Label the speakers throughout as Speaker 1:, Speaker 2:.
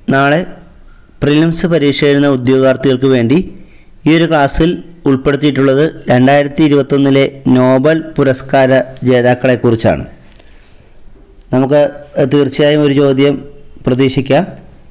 Speaker 1: നാളെ പ്രിലിംസ് പരീക്ഷ എഴുതുന്ന ഉദ്യോഗാർത്ഥികൾക്ക് വേണ്ടി ഈ ഒരു ക്ലാസ്സിൽ ഉൾപ്പെടുത്തിയിട്ടുള്ളത് രണ്ടായിരത്തി ഇരുപത്തൊന്നിലെ നോബൽ പുരസ്കാര ജേതാക്കളെക്കുറിച്ചാണ് നമുക്ക് തീർച്ചയായും ഒരു ചോദ്യം പ്രതീക്ഷിക്കാം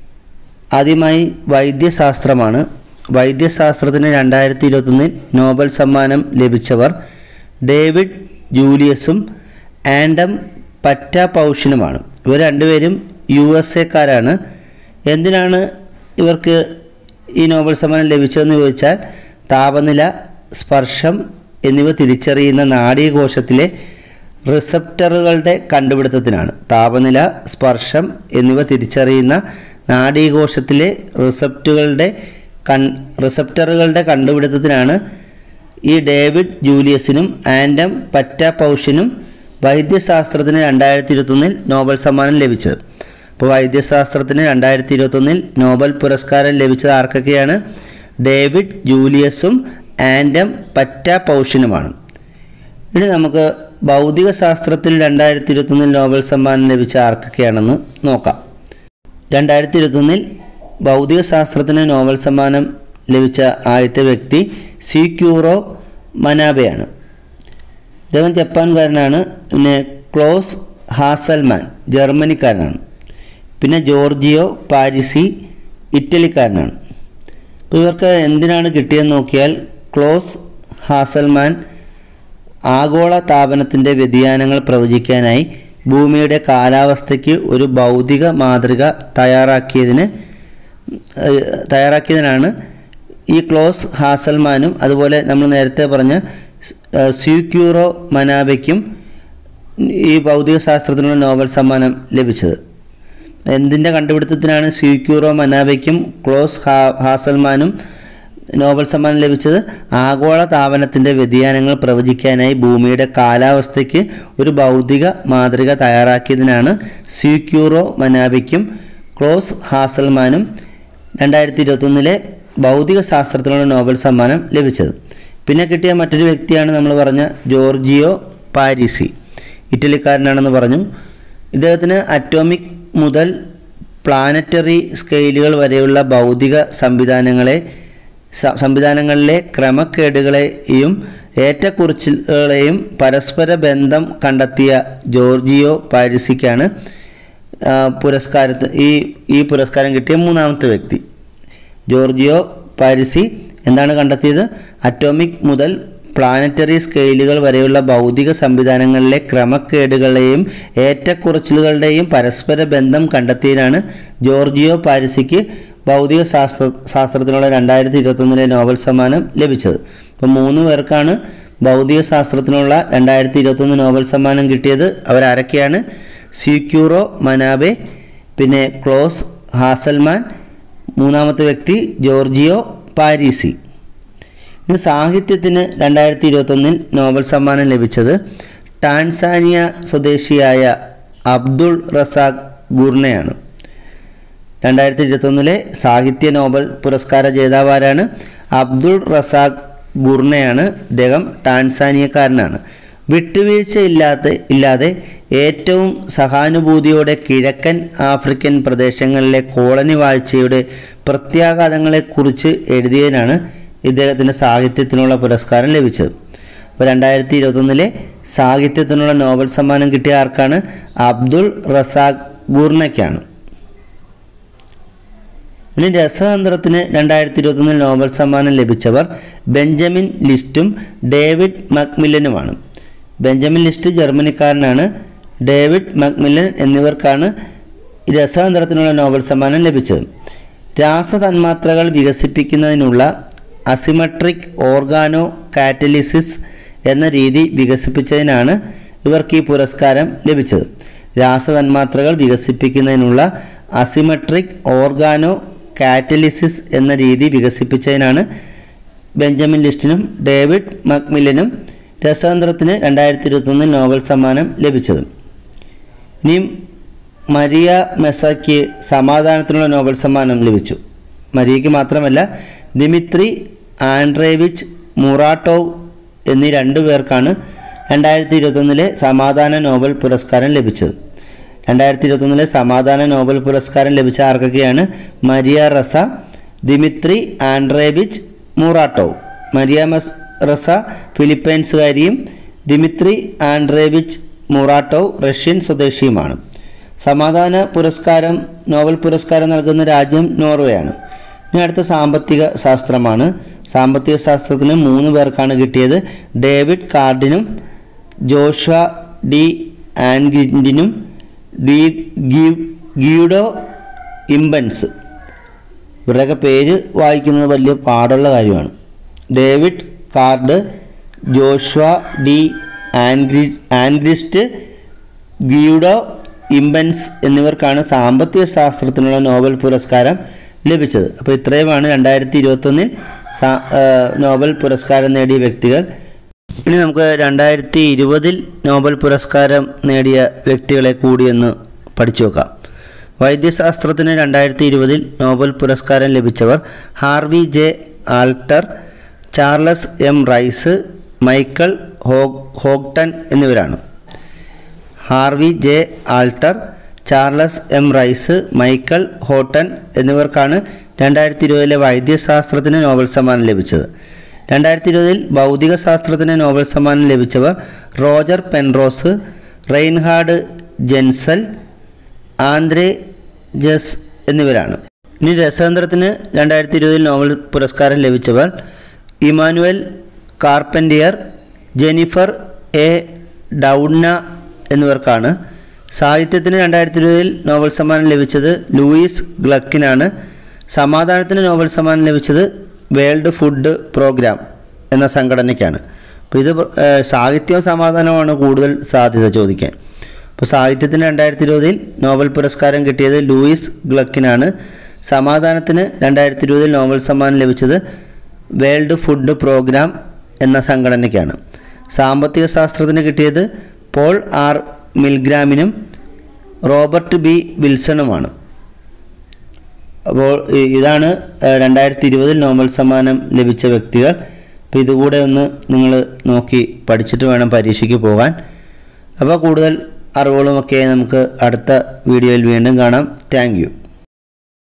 Speaker 1: ആദ്യമായി വൈദ്യശാസ്ത്രമാണ് വൈദ്യശാസ്ത്രത്തിന് രണ്ടായിരത്തി ഇരുപത്തൊന്നിൽ നോബൽ സമ്മാനം ലഭിച്ചവർ ഡേവിഡ് ജൂലിയസും ആൻഡം പറ്റ പൗഷിനുമാണ് ഇവർ രണ്ടുപേരും യു എസ് എക്കാരാണ് എന്തിനാണ് ഇവർക്ക് ഈ നോബൽ സമ്മാനം ലഭിച്ചതെന്ന് ചോദിച്ചാൽ താപനില സ്പർശം എന്നിവ തിരിച്ചറിയുന്ന നാഡീകോശത്തിലെ റിസപ്റ്ററുകളുടെ കണ്ടുപിടുത്തത്തിനാണ് താപനില സ്പർശം എന്നിവ തിരിച്ചറിയുന്ന നാഡീകോശത്തിലെ റിസപ്റ്റുകളുടെ കൺ റിസപ്റ്ററുകളുടെ കണ്ടുപിടുത്തത്തിനാണ് ഈ ഡേവിഡ് ജൂലിയസിനും ആൻഡം പറ്റ പൗഷിനും വൈദ്യശാസ്ത്രത്തിന് രണ്ടായിരത്തി ഇരുപത്തൊന്നിൽ നോബൽ സമ്മാനം ലഭിച്ചത് അപ്പോൾ വൈദ്യശാസ്ത്രത്തിന് രണ്ടായിരത്തി ഇരുപത്തൊന്നിൽ നോബൽ പുരസ്കാരം ലഭിച്ചത് ആർക്കൊക്കെയാണ് ഡേവിഡ് ജൂലിയസും ആൻഡം പറ്റ പൗഷിനുമാണ് ഇനി നമുക്ക് ഭൗതിക ശാസ്ത്രത്തിൽ രണ്ടായിരത്തി ഇരുപത്തൊന്നിൽ നോബൽ സമ്മാനം ലഭിച്ച ആർക്കൊക്കെയാണെന്ന് നോക്കാം രണ്ടായിരത്തി ഇരുപത്തൊന്നിൽ ഭൗതിക ശാസ്ത്രത്തിന് നോബൽ സമ്മാനം ലഭിച്ച ആദ്യത്തെ വ്യക്തി സിക്യൂറോ മനാബെയാണ് ഇദ്ദേഹം ജപ്പാൻകാരനാണ് പിന്നെ ക്ലോസ് ഹാസൽമാൻ ജർമ്മനിക്കാരനാണ് പിന്നെ ജോർജിയോ പാരിസി ഇറ്റലിക്കാരനാണ് അപ്പോൾ ഇവർക്ക് എന്തിനാണ് കിട്ടിയെന്ന് നോക്കിയാൽ ക്ലോസ് ഹാസൽമാൻ ആഗോള താപനത്തിൻ്റെ വ്യതിയാനങ്ങൾ പ്രവചിക്കാനായി ഭൂമിയുടെ കാലാവസ്ഥയ്ക്ക് ഒരു ഭൗതിക മാതൃക തയ്യാറാക്കിയതിന് ഏഹ്, തയ്യാറാക്കിയതിനാണ് ഈ ക്ലോസ് ഹാസൽമാനും അതുപോലെ നമ്മൾ നേരത്തെ പറഞ്ഞ ഏഹ്, സ്യൂക്യൂറോ മനാബയ്ക്കും ഈ ഭൗതിക ശാസ്ത്രത്തിനുള്ള നോബൽ സമ്മാനം ലഭിച്ചത് എന്തിൻ്റെ കണ്ടുപിടുത്തത്തിനാണ് സ്യൂക്യൂറോ മനാബയ്ക്കും ക്ലോസ് ഹാ ഹാസൽമാനും നോബൽ സമ്മാനം ലഭിച്ചത് ആഗോള താപനത്തിൻ്റെ വ്യതിയാനങ്ങൾ പ്രവചിക്കാനായി ഭൂമിയുടെ കാലാവസ്ഥയ്ക്ക് ഒരു ഭൗതിക മാതൃക തയ്യാറാക്കിയതിനാണ് സ്യൂക്യൂറോ മനാബയ്ക്കും ക്ലോസ് ഹാസൽമാനും രണ്ടായിരത്തി ഇരുപത്തൊന്നിലെ ഭൗതിക ശാസ്ത്രത്തിനുള്ള നോബൽ സമ്മാനം ലഭിച്ചത് പിന്നെ കിട്ടിയ മറ്റൊരു വ്യക്തിയാണ് നമ്മൾ പറഞ്ഞ ജോർജിയോ പാരിസി ഇറ്റലിക്കാരനാണെന്ന് പറഞ്ഞു ഇദ്ദേഹത്തിന് അറ്റോമിക് മുതൽ പ്ലാനറ്ററി സ്കെയിലുകൾ വരെയുള്ള ഭൗതിക സംവിധാനങ്ങളെ സ- സംവിധാനങ്ങളിലെ ക്രമക്കേടുകളെയും ഏറ്റക്കുറിച്ചുകളെയും പരസ്പര ബന്ധം കണ്ടെത്തിയ ജോർജിയോ പാരിസിക്കാണ് ആ, പുരസ്കാരത്ത് ഈ ഈ പുരസ്കാരം കിട്ടിയ മൂന്നാമത്തെ വ്യക്തി ജോർജിയോ പാരിസി എന്താണ് കണ്ടെത്തിയത് അറ്റോമിക് മുതൽ പ്ലാനറ്ററി സ്കെയിലുകൾ വരെയുള്ള ഭൗതിക സംവിധാനങ്ങളിലെ ക്രമക്കേടുകളെയും ഏറ്റക്കുറച്ചിലുകളുടെയും പരസ്പര ബന്ധം കണ്ടെത്തിയതിനാണ് ജോർജിയോ പാരിസിക്ക് ഭൗതിക ശാസ്ത്ര ശാസ്ത്രത്തിനുള്ള രണ്ടായിരത്തി ഇരുപത്തൊന്നിലെ നോബൽ സമ്മാനം ലഭിച്ചത് അപ്പോൾ മൂന്ന് പേർക്കാണ് ഭൗതിക ശാസ്ത്രത്തിനുള്ള രണ്ടായിരത്തി ഇരുപത്തൊന്ന് നോബൽ സമ്മാനം കിട്ടിയത് അവരാരൊക്കെയാണ് സ്യൂക്യൂറോ മനാബെ പിന്നെ ക്ലോസ് ഹാസൽമാൻ മൂന്നാമത്തെ വ്യക്തി ജോർജിയോ പാരീസി ഇനി സാഹിത്യത്തിന് രണ്ടായിരത്തി ഇരുപത്തൊന്നിൽ നോബൽ സമ്മാനം ലഭിച്ചത് ടാൻസാനിയ സ്വദേശിയായ അബ്ദുൾ റസാഖ് ഗുർണയാണ് രണ്ടായിരത്തി ഇരുപത്തൊന്നിലെ സാഹിത്യ നോബൽ പുരസ്കാര ജേതാവാരാണ് അബ്ദുൾ റസാഖ് ഗുർണയാണ് ഇദ്ദേഹം ടാൻസാനിയക്കാരനാണ് വിട്ടുവീഴ്ച ഇല്ലാത്ത ഇല്ലാതെ ഏറ്റവും സഹാനുഭൂതിയോടെ കിഴക്കൻ ആഫ്രിക്കൻ പ്രദേശങ്ങളിലെ കോളനി വാഴ്ചയുടെ പ്രത്യാഘാതങ്ങളെക്കുറിച്ച് എഴുതിയതിനാണ് ഇദ്ദേഹത്തിന് സാഹിത്യത്തിനുള്ള പുരസ്കാരം ലഭിച്ചത് അപ്പോൾ രണ്ടായിരത്തി ഇരുപത്തൊന്നിലെ സാഹിത്യത്തിനുള്ള നോബൽ സമ്മാനം കിട്ടിയ ആർക്കാണ് അബ്ദുൾ റസാഖ് ഗുർണയ്ക്കാണ് ഇനി രസതന്ത്രത്തിന് രണ്ടായിരത്തി ഇരുപത്തൊന്നിൽ നോബൽ സമ്മാനം ലഭിച്ചവർ ബെഞ്ചമിൻ ലിസ്റ്റും ഡേവിഡ് മക്മില്ലനുമാണ് ബെഞ്ചമിൻ ലിസ്റ്റ് ജർമ്മനിക്കാരനാണ് ഡേവിഡ് മക്മില്ലൻ എന്നിവർക്കാണ് രസതന്ത്രത്തിനുള്ള നോബൽ സമ്മാനം ലഭിച്ചത് രാസതന്മാത്രകൾ വികസിപ്പിക്കുന്നതിനുള്ള അസിമെട്രിക് ഓർഗാനോ കാറ്റലിസിസ് എന്ന രീതി വികസിപ്പിച്ചതിനാണ് ഇവർക്ക് ഈ പുരസ്കാരം ലഭിച്ചത് രാസതന്മാത്രകൾ വികസിപ്പിക്കുന്നതിനുള്ള അസിമെട്രിക് ഓർഗാനോ കാറ്റലിസിസ് എന്ന രീതി വികസിപ്പിച്ചതിനാണ് ബെഞ്ചമിൻ ലിസ്റ്റിനും ഡേവിഡ് മക്മില്ലനും രസതന്ത്രത്തിന് രണ്ടായിരത്തി ഇരുപത്തൊന്നിൽ നോബൽ സമ്മാനം ലഭിച്ചത് ഇനിയും മരിയ മെസ്സയ്ക്ക് സമാധാനത്തിനുള്ള നോബൽ സമ്മാനം ലഭിച്ചു മരിയയ്ക്ക് മാത്രമല്ല ദിമിത്രി ആൻഡ്രേവിച്ച് മുറാട്ടോവ് എന്നീ രണ്ടു പേർക്കാണ് രണ്ടായിരത്തി ഇരുപത്തൊന്നിലെ സമാധാന നോബൽ പുരസ്കാരം ലഭിച്ചത് രണ്ടായിരത്തി ഇരുപത്തൊന്നിലെ സമാധാന നോബൽ പുരസ്കാരം ലഭിച്ച ആർക്കൊക്കെയാണ് Maria Ressa Dmitry Andreyevich Muratov Maria മസ് റസ ഫിലിപ്പൈൻസുകാരിയും ദിമിത്രി ആൻഡ്രേവിച്ച് മൂറാട്ടോവ് റഷ്യൻ സ്വദേശിയുമാണ് സമാധാന പുരസ്കാരം നോബൽ പുരസ്കാരം നൽകുന്ന രാജ്യം നോർവേയാണ് ഇനി അടുത്ത സാമ്പത്തിക ശാസ്ത്രമാണ് സാമ്പത്തിക ശാസ്ത്രത്തിന് മൂന്ന് പേർക്കാണ് കിട്ടിയത് ഡേവിഡ് കാർഡിനും ജോഷ്വ ഡി ആൻഗ്രിൻഡിനും ഡി ഗി- ഗിയുഡോ ഇംബൻസ് ഇവരുടെയൊക്കെ പേര് വായിക്കുന്നത് വലിയ പാടുള്ള കാര്യമാണ് ഡേവിഡ് കാർഡ് ജോഷ്വ ഡി ആൻഗ്രി ആൻഗ്രിസ്റ്റ് ഗിയുഡോ ഇംബൻസ് എന്നിവർക്കാണ് സാമ്പത്തിക ശാസ്ത്രത്തിനുള്ള നോബൽ പുരസ്കാരം ലഭിച്ചത് അപ്പോൾ ഇത്രയുമാണ് രണ്ടായിരത്തി ഇരുപത്തൊന്നിൽ സാ- ആ, നോബൽ പുരസ്കാരം നേടിയ വ്യക്തികൾ ഇനി നമുക്ക് രണ്ടായിരത്തി ഇരുപതിൽ നോബൽ പുരസ്കാരം നേടിയ വ്യക്തികളെ കൂടിയൊന്ന് പഠിച്ചു നോക്കാം വൈദ്യശാസ്ത്രത്തിന് രണ്ടായിരത്തി ഇരുപതിൽ നോബൽ പുരസ്കാരം ലഭിച്ചവർ Harvey J Alter Charles M Rice Michael ഹോഗ് ഹോഗ്ടൺ എന്നിവരാണ് Harvey J Alter Charles M Rice Michael Houghton എന്നിവർക്കാണ് രണ്ടായിരത്തി ഇരുപതിലെ വൈദ്യശാസ്ത്രത്തിന് നോബൽ സമ്മാനം ലഭിച്ചത് രണ്ടായിരത്തി ഇരുപതിൽ ഭൗതിക ശാസ്ത്രത്തിന് നോബൽ സമ്മാനം ലഭിച്ചവർ Roger Penrose Reinhard Genzel Andrea Ghez എന്നിവരാണ് ഇനി രസതന്ത്രത്തിന് രണ്ടായിരത്തി ഇരുപതിൽ നോബൽ പുരസ്കാരം ലഭിച്ചവർ Emmanuelle Charpentier Jennifer A Doudna എന്നിവർക്കാണ് സാഹിത്യത്തിന് രണ്ടായിരത്തി ഇരുപതിൽ നോബൽ സമ്മാനം ലഭിച്ചത് ലൂയിസ് ഗ്ലക്കിനാണ് സമാധാനത്തിന് നോബൽ സമ്മാനം ലഭിച്ചത് വേൾഡ് ഫുഡ് പ്രോഗ്രാം എന്ന സംഘടനയ്ക്കാണ് അപ്പോൾ ഇത് ഏഹ്, സാഹിത്യവും സമാധാനവുമാണ് കൂടുതൽ സാധ്യത ചോദിക്കാൻ അപ്പോൾ സാഹിത്യത്തിന് രണ്ടായിരത്തി ഇരുപതിൽ നോബൽ പുരസ്കാരം കിട്ടിയത് ലൂയിസ് ഗ്ലക്കിനാണ് സമാധാനത്തിന് രണ്ടായിരത്തി ഇരുപതിൽ നോബൽ സമ്മാനം ലഭിച്ചത് വേൾഡ് ഫുഡ് പ്രോഗ്രാം എന്ന സംഘടനയ്ക്കാണ് സാമ്പത്തിക ശാസ്ത്രത്തിന് കിട്ടിയത് പോൾ ആർ മിൽഗ്രാമിനും റോബർട്ട് ബി വിൽസണുമാണ് അപ്പോൾ ഇ- ഇതാണ് രണ്ടായിരത്തി ഇരുപതിൽ നോബൽ സമ്മാനം ലഭിച്ച വ്യക്തികൾ അപ്പോൾ ഇതുകൂടെ ഒന്ന് നിങ്ങൾ നോക്കി പഠിച്ചിട്ട് വേണം പരീക്ഷയ്ക്ക് പോകാൻ അപ്പോൾ കൂടുതൽ അറിവുകളുമൊക്കെ നമുക്ക് അടുത്ത വീഡിയോയിൽ വീണ്ടും കാണാം താങ്ക് യു